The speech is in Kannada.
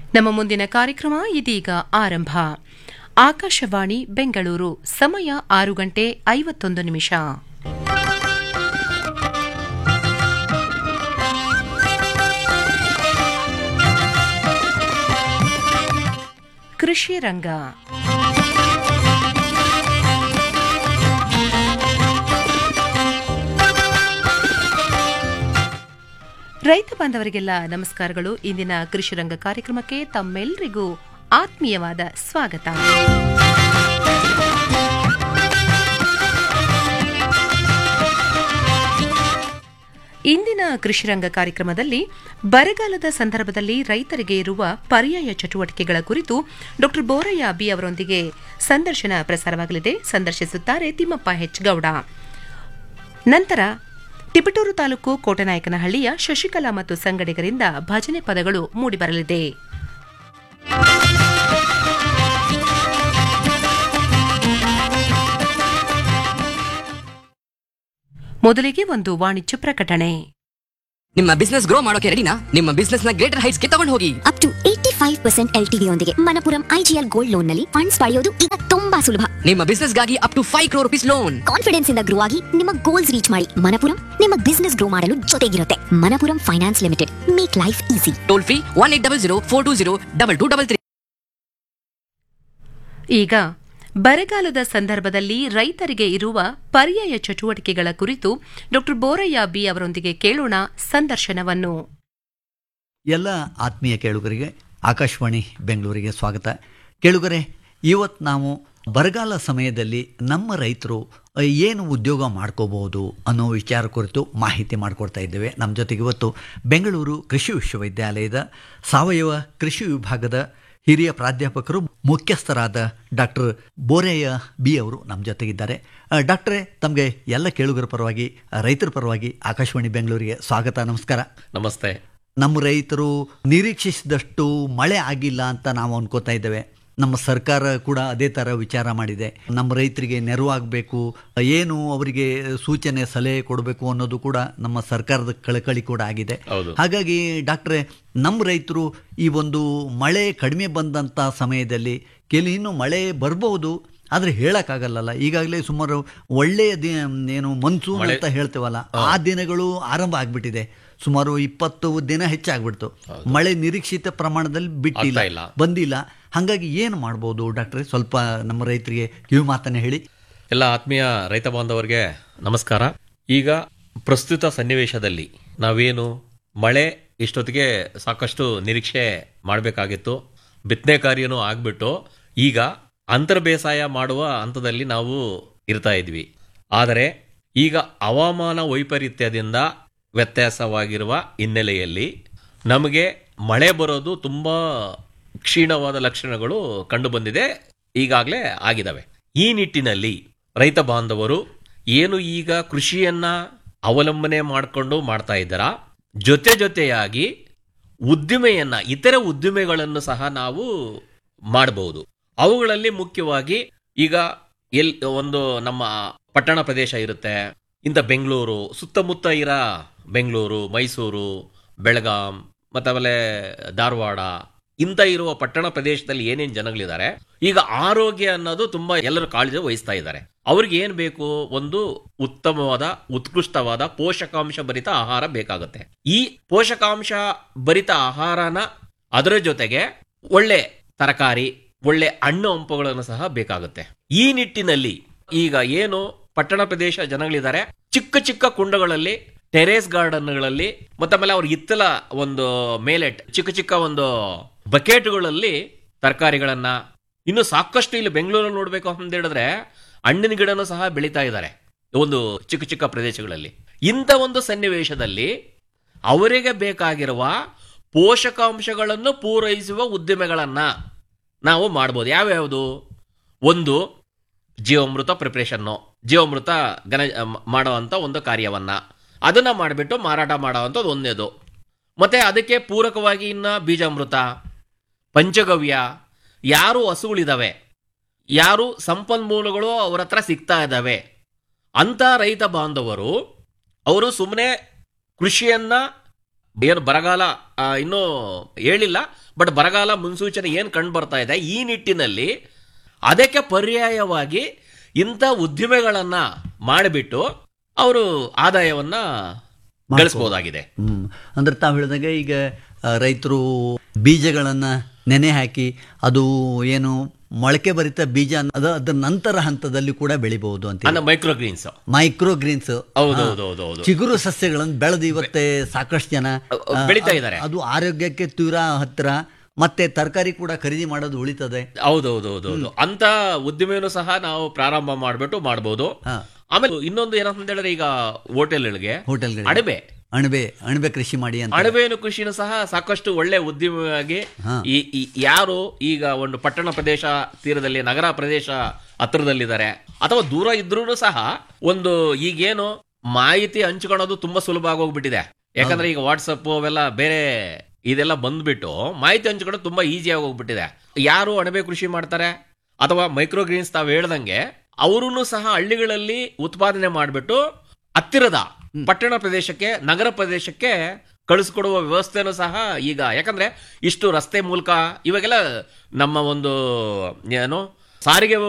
ನಮ್ಮ ಮುಂದಿನ ಕಾರ್ಯಕ್ರಮ ಇದೀಗ ಆರಂಭ ಆಕಾಶವಾಣಿ ಬೆಂಗಳೂರು ಸಮಯ ಆರು ಗಂಟೆ ಐವತ್ತೊಂದು ನಿಮಿಷ ಕೃಷಿ ರಂಗ ರೈತ ಬಾಂಧವರಿಗೆಲ್ಲ ನಮಸ್ಕಾರಗಳು ಇಂದಿನ ಕೃಷಿ ರಂಗ ಕಾರ್ಯಕ್ರಮಕ್ಕೆ ತಮ್ಮೆಲ್ಲರಿಗೂ ಆತ್ಮೀಯವಾದ ಸ್ವಾಗತ ಇಂದಿನ ಕೃಷಿರಂಗ ಕಾರ್ಯಕ್ರಮದಲ್ಲಿ ಬರಗಾಲದ ಸಂದರ್ಭದಲ್ಲಿ ರೈತರಿಗೆ ಇರುವ ಪರ್ಯಾಯ ಚಟುವಟಿಕೆಗಳ ಕುರಿತು ಡಾ ಬೋರಯ್ಯ ಬಿ ಅವರೊಂದಿಗೆ ಸಂದರ್ಶನ ಪ್ರಸಾರವಾಗಲಿದೆ ಸಂದರ್ಶಿಸುತ್ತಾರೆ ತಿಮ್ಮಪ್ಪ ಹೆಚ್ ಗೌಡ ನಂತರ ತಿಪಟೂರು ತಾಲೂಕು ಕೋಟನಾಯಕನಹಳ್ಳಿಯ ಶಶಿಕಲಾ ಮತ್ತು ಸಂಗಡಿಗರಿಂದ ಭಜನೆ ಪದಗಳು ಮೂಡಿಬರಲಿದೆ ಮೊದಲಿಗೆ ಒಂದು ವಾಣಿಜ್ಯ ಪ್ರಕಟಣೆ ನಿಮ್ಮ ಬಿಸ್ನೆಸ್ ಗ್ರೋ ಮಾಡೋಕೆ ರೆಡಿನಾ ನಿಮ್ಮ ಬಿಸ್ನೆಸ್ ನ ಗ್ರೇಟರ್ ಹೈಟ್ಸ್ ಗೆ ತಗೊಂಡು ಹೋಗಿ up to eighty five percent L T ಯೊಂದಿಗೆ ಮನಪುರಂ ಐಜಿಎಲ್ ಗೋಲ್ಡ್ ಲೋನ್ ನಲ್ಲಿ ಫಂಡ್ಸ್ ಪಡೆಯೋದು ಈಗ ತುಂಬಾ ಸುಲಭ ನಿಮ್ಮ ಬಿಸ್ನೆಸ್ ಗಾಗಿ up to five crore rupees loan confidence ಇಂದ ಗ್ರೋ ಆಗಿ ನಿಮ್ಮ ಗೋಲ್ಸ್ ರೀಚ್ ಮಾಡಿ ಮನಪುರಂ ನಿಮ್ಮ ಬಿಸ್ನೆಸ್ ಗ್ರೋ ಮಾಡಲು ಜೊತೆಗಿರುತ್ತೆ Manappuram finance limited make life easy toll free one eight double zero four two zero double two double three ಈಗ ಬರಗಾಲದ ಸಂದರ್ಭದಲ್ಲಿ ರೈತರಿಗೆ ಇರುವ ಪರ್ಯಾಯ ಚಟುವಟಿಕೆಗಳ ಕುರಿತು ಡಾ ಬೋರಯ್ಯ ಬಿ ಅವರೊಂದಿಗೆ ಕೇಳೋಣ ಸಂದರ್ಶನವನ್ನು ಎಲ್ಲ ಆತ್ಮೀಯ ಕೇಳುಗರಿಗೆ ಆಕಾಶವಾಣಿ ಬೆಂಗಳೂರಿಗೆ ಸ್ವಾಗತ ಕೇಳುಗರೆ ಇವತ್ತು ನಾವು ಬರಗಾಲ ಸಮಯದಲ್ಲಿ ನಮ್ಮ ರೈತರು ಅ, ಏನು ಉದ್ಯೋಗ ಮಾಡ್ಕೋಬಹುದು ಅನ್ನೋ ವಿಚಾರ ಕುರಿತು ಮಾಹಿತಿ ಮಾಡಿಕೊಡ್ತಾ ಇದ್ದೇವೆ ನಮ್ಮ ಜೊತೆಗೆ ಇವತ್ತು ಬೆಂಗಳೂರು ಕೃಷಿ ವಿಶ್ವವಿದ್ಯಾಲಯದ ಸಾವಯವ ಕೃಷಿ ವಿಭಾಗದ ಹಿರಿಯ ಪ್ರಾಧ್ಯಾಪಕರು ಮುಖ್ಯಸ್ಥರಾದ ಡಾಕ್ಟರ್ ಬೋರೆಯ ಬಿ ಅವರು ನಮ್ಮ ಜೊತೆಗಿದ್ದಾರೆ ಅ, ಡಾಕ್ಟ್ರೇ ತಮಗೆ ಎಲ್ಲ ಕೇಳುಗರ ಪರವಾಗಿ ಅ, ರೈತರ ಪರವಾಗಿ ಆಕಾಶವಾಣಿ ಬೆಂಗಳೂರಿಗೆ ಸ್ವಾಗತ ನಮಸ್ಕಾರ ನಮಸ್ತೆ ನಮ್ಮ ರೈತರು ನಿರೀಕ್ಷಿಸಿದಷ್ಟು ಮಳೆ ಆಗಿಲ್ಲ ಅಂತ ನಾವು ಅನ್ಕೋತಾ ಇದ್ದೇವೆ ನಮ್ಮ ಸರ್ಕಾರ ಕೂಡ ಅದೇ ಥರ ವಿಚಾರ ಮಾಡಿದೆ ನಮ್ಮ ರೈತರಿಗೆ ನೆರವಾಗಬೇಕು ಏನು ಅವರಿಗೆ ಸೂಚನೆ ಸಲಹೆ ಕೊಡಬೇಕು ಅನ್ನೋದು ಕೂಡ ನಮ್ಮ ಸರ್ಕಾರದ ಕಳಕಳಿ ಕೂಡ ಆಗಿದೆ ಹೌದು. ಹಾಗಾಗಿ ಡಾಕ್ಟ್ರೆ ನಮ್ಮ ರೈತರು ಈ ಒಂದು ಮಳೆ ಕಡಿಮೆ ಬಂದಂಥ ಸಮಯದಲ್ಲಿ ಕೆಲ ಇನ್ನು ಮಳೆ ಬರ್ಬೋದು ಆದರೆ ಹೇಳಕ್ಕಾಗಲ್ಲಲ್ಲ ಈಗಾಗಲೇ ಸುಮಾರು ಒಳ್ಳೆಯ ದಿ ಏನು ಮನ್ಸೂನ್ ಅಂತ ಹೇಳ್ತೇವಲ್ಲ ಆ ದಿನಗಳು ಆರಂಭ ಆಗ್ಬಿಟ್ಟಿದೆ ಸುಮಾರು ಇಪ್ಪತ್ತು ದಿನ ಹೆಚ್ಚಾಗ್ಬಿಡ್ತು ಮಳೆ ನಿರೀಕ್ಷಿತ ಪ್ರಮಾಣದಲ್ಲಿ ಬಿಟ್ಟಿಲ್ಲ ಆಗ್ತಾ ಇಲ್ಲ. ಬಂದಿಲ್ಲ ಹಾಗಾಗಿ ಏನು ಮಾಡ್ಬೋದು ಡಾಕ್ಟ್ರೆ ಸ್ವಲ್ಪ ನಮ್ಮ ರೈತರಿಗೆ ಕಿವಿ ಮಾತನ್ನ ಹೇಳಿ ಎಲ್ಲ ಆತ್ಮೀಯ ರೈತ ಬಾಂಧವರಿಗೆ ನಮಸ್ಕಾರ ಈಗ ಪ್ರಸ್ತುತ ಸನ್ನಿವೇಶದಲ್ಲಿ ನಾವೇನು ಮಳೆ ಇಷ್ಟೊತ್ತಿಗೆ ಸಾಕಷ್ಟು ನಿರೀಕ್ಷೆ ಮಾಡಬೇಕಾಗಿತ್ತು ಬಿತ್ತನೆ ಕಾರ್ಯನೂ ಆಗ್ಬಿಟ್ಟು ಈಗ ಅಂತರ್ ಬೇಸಾಯ ಮಾಡುವ ಹಂತದಲ್ಲಿ ನಾವು ಇರ್ತಾ ಇದ್ವಿ ಆದರೆ ಈಗ ಹವಾಮಾನ ವೈಪರೀತ್ಯದಿಂದ ವ್ಯತ್ಯಾಸವಾಗಿರುವ ಹಿನ್ನೆಲೆಯಲ್ಲಿ ನಮಗೆ ಮಳೆ ಬರೋದು ತುಂಬಾ ಕ್ಷೀಣವಾದ ಲಕ್ಷಣಗಳು ಕಂಡು ಬಂದಿದೆ ಈಗಾಗಲೇ ಆಗಿದಾವೆ ಈ ನಿಟ್ಟಿನಲ್ಲಿ ರೈತ ಬಾಂಧವರು ಏನು ಈಗ ಕೃಷಿಯನ್ನ ಅವಲಂಬನೆ ಮಾಡಿಕೊಂಡು ಮಾಡ್ತಾ ಇದ್ದಾರಾ ಜೊತೆ ಜೊತೆಯಾಗಿ ಉದ್ದಿಮೆಯನ್ನ ಇತರೆ ಉದ್ದಿಮೆಗಳನ್ನು ಸಹ ನಾವು ಮಾಡಬಹುದು ಅವುಗಳಲ್ಲಿ ಮುಖ್ಯವಾಗಿ ಈಗ ಎಲ್ ಒಂದು ನಮ್ಮ ಪಟ್ಟಣ ಪ್ರದೇಶ ಇರುತ್ತೆ ಇಂಥ ಬೆಂಗಳೂರು ಸುತ್ತಮುತ್ತ ಇರೋ ಬೆಂಗಳೂರು ಮೈಸೂರು ಬೆಳಗಾಂ ಮತ್ತೆ ಆಮೇಲೆ ಧಾರವಾಡ ಇಂಥ ಇರುವ ಪಟ್ಟಣ ಪ್ರದೇಶದಲ್ಲಿ ಏನೇನು ಜನಗಳಿದ್ದಾರೆ ಈಗ ಆರೋಗ್ಯ ಅನ್ನೋದು ತುಂಬಾ ಎಲ್ಲರೂ ಕಾಳಜಿ ವಹಿಸ್ತಾ ಇದ್ದಾರೆ ಅವ್ರಿಗೆ ಏನ್ ಬೇಕು ಒಂದು ಉತ್ತಮವಾದ ಉತ್ಕೃಷ್ಟವಾದ ಪೋಷಕಾಂಶ ಭರಿತ ಆಹಾರ ಬೇಕಾಗುತ್ತೆ ಈ ಪೋಷಕಾಂಶ ಭರಿತ ಆಹಾರನ ಅದರ ಜೊತೆಗೆ ಒಳ್ಳೆ ತರಕಾರಿ ಒಳ್ಳೆ ಹಣ್ಣು ಹಂಪುಗಳನ್ನು ಸಹ ಬೇಕಾಗುತ್ತೆ ಈ ನಿಟ್ಟಿನಲ್ಲಿ ಈಗ ಏನು ಪಟ್ಟಣ ಪ್ರದೇಶ ಜನಗಳಿದ್ದಾರೆ ಚಿಕ್ಕ ಚಿಕ್ಕ ಕುಂಡಗಳಲ್ಲಿ ಟೆರೇಸ್ ಗಾರ್ಡನ್ಗಳಲ್ಲಿ ಮತ್ತೆ ಆಮೇಲೆ ಅವ್ರ ಇತ್ತಲ ಒಂದು ಮೇಲೆ ಚಿಕ್ಕ ಚಿಕ್ಕ ಒಂದು ಬಕೆಟ್ಗಳಲ್ಲಿ ತರಕಾರಿಗಳನ್ನ ಇನ್ನು ಸಾಕಷ್ಟು ಇಲ್ಲಿ ಬೆಂಗಳೂರಲ್ಲಿ ನೋಡ್ಬೇಕು ಅಂತ ಹೇಳಿದ್ರೆ ಹಣ್ಣಿನ ಗಿಡನೂ ಸಹ ಬೆಳೀತಾ ಇದ್ದಾರೆ ಒಂದು ಚಿಕ್ಕ ಚಿಕ್ಕ ಪ್ರದೇಶಗಳಲ್ಲಿ ಇಂಥ ಒಂದು ಸನ್ನಿವೇಶದಲ್ಲಿ ಅವರಿಗೆ ಬೇಕಾಗಿರುವ ಪೋಷಕಾಂಶಗಳನ್ನು ಪೂರೈಸುವ ಉದ್ದಿಮೆಗಳನ್ನ ನಾವು ಮಾಡ್ಬೋದು ಯಾವ್ಯಾವುದು ಒಂದು ಜೀವಾಮೃತ ಪ್ರಿಪ್ರೇಷನ್ನು ಜೀವಾಮೃತ ಗನ ಮ- ಮಾಡುವಂಥ ಒಂದು ಕಾರ್ಯವನ್ನ ಅದನ್ನ ಮಾಡಿಬಿಟ್ಟು ಮಾರಾಟ ಮಾಡುವಂಥದ್ದು ಒಂದೇದು ಮತ್ತೆ ಅದಕ್ಕೆ ಪೂರಕವಾಗಿ ಇನ್ನ ಬೀಜಾಮೃತ ಪಂಚಗವ್ಯ ಯಾರು ಹಸುಗಳಿದಾವೆ ಯಾರು ಸಂಪನ್ಮೂಲಗಳು ಅವ್ರ ಹತ್ರ ಸಿಗ್ತಾ ಇದ್ದಾವೆ ಅಂತ ರೈತ ಬಾಂಧವರು ಅವರು ಸುಮ್ಮನೆ ಕೃಷಿಯನ್ನ ಏನು ಬರಗಾಲ ಆ, ಇನ್ನೂ ಹೇಳಿಲ್ಲ ಬಟ್ ಬರಗಾಲ ಮುನ್ಸೂಚನೆ ಏನು ಕಂಡು ಬರ್ತಾ ಇದೆ ಈ ನಿಟ್ಟಿನಲ್ಲಿ ಅದಕ್ಕೆ ಪರ್ಯಾಯವಾಗಿ ಇಂಥ ಉದ್ದಿಮೆಗಳನ್ನ ಮಾಡಿಬಿಟ್ಟು ಅವರು ಆದಾಯವನ್ನ ಗಳಿಸಬಹುದಾಗಿದೆ ಹ್ಮ್ ಅಂದ್ರೆ ತಾವು ಹೇಳಿದಾಗ ಈಗ ರೈತರು ಬೀಜಗಳನ್ನ ನೆನೆ ಹಾಕಿ ಅದು ಏನು ಮೊಳಕೆ ಭರಿತ ಬೀಜ ಅದ ಅದರ ನಂತರ ಹಂತದಲ್ಲಿ ಕೂಡ ಬೆಳಿಬಹುದು ಅಂತ ಅಂದ್ರೆ ಮೈಕ್ರೋ ಗ್ರೀನ್ಸ್ ಮೈಕ್ರೋ ಗ್ರೀನ್ಸ್ ಹೌದು ಹೌದು ಹೌದು ಹೌದು ಚಿಗುರು ಸಸ್ಯಗಳನ್ನು ಬೆಳೆದು ಇವತ್ತೇ ಸಾಕಷ್ಟು ಜನ ಆ, ಬೆಳೀತಾ ಇದ್ದಾರೆ. ಅದು ಆರೋಗ್ಯಕ್ಕೆ ತೀರಾ ಹತ್ತಿರ ಮತ್ತೆ ತರಕಾರಿ ಕೂಡ ಖರೀದಿ ಮಾಡೋದು ಉಳಿತದೆ ಹೌದೌದು ಅಂತ ಉದ್ದಿಮೆಯನ್ನು ಸಹ ನಾವು ಪ್ರಾರಂಭ ಮಾಡ್ಬಿಟ್ಟು ಮಾಡ್ಬೋದು ಹಾ. ಆಮೇಲೆ ಇನ್ನೊಂದು ಏನಂತ ಹೇಳಿದ್ರೆ ಈಗ ಹೋಟೆಲ್ಗಳಿಗೆ ಹೋಟೆಲ್ಗಳಿಗೆ ಅಣಬೆ ಅಣಬೆ ಅಣಬೆ ಕೃಷಿ ಮಾಡಿ ಅಂತ ಅಣಬೆಯನ್ನು ಕೃಷಿನೂ ಸಹ ಸಾಕಷ್ಟು ಒಳ್ಳೆ ಉದ್ಯಮವಾಗಿ ಹಾ. ಈ ಈ ಯಾರು ಈಗ ಒಂದು ಪಟ್ಟಣ ಪ್ರದೇಶ ತೀರದಲ್ಲಿ ನಗರ ಪ್ರದೇಶ ಹತ್ತಿರದಲ್ಲಿದ್ದಾರೆ ಅಥವಾ ದೂರ ಇದ್ರೂ ಸಹ ಒಂದು ಈಗೇನು ಮಾಹಿತಿ ಹಂಚ್ಕೊಳ್ಳೋದು ತುಂಬಾ ಸುಲಭ ಆಗೋಗ್ಬಿಟ್ಟಿದೆ ಯಾಕಂದ್ರೆ ಈಗ ವಾಟ್ಸಪ್ ಅವೆಲ್ಲ ಬೇರೆ ಇದೆಲ್ಲ ಬಂದ್ಬಿಟ್ಟು ಮಾಹಿತಿ ಹಂಚ್ಕೊಳ್ಳೋದು ತುಂಬಾ ಈಸಿ ಆಗೋಗ್ಬಿಟ್ಟಿದೆ ಯಾರು ಅಣಬೆ ಕೃಷಿ ಮಾಡ್ತಾರೆ ಅಥವಾ ಮೈಕ್ರೋ ಗ್ರೀನ್ಸ್ ತಾವು ಹೇಳ್ದಂಗೆ ಅವರೂ ಸಹ ಹಳ್ಳಿಗಳಲ್ಲಿ ಉತ್ಪಾದನೆ ಮಾಡಿಬಿಟ್ಟು ಹತ್ತಿರದ ಪಟ್ಟಣ ಪ್ರದೇಶಕ್ಕೆ ನಗರ ಪ್ರದೇಶಕ್ಕೆ ಕಳಿಸ್ಕೊಡುವ ವ್ಯವಸ್ಥೆನೂ ಸಹ ಈಗ ಯಾಕಂದ್ರೆ ಇಷ್ಟು ರಸ್ತೆ ಮೂಲಕ ಇವಾಗೆಲ್ಲ ನಮ್ಮ ಒಂದು ಏನು ಸಾರಿಗೆ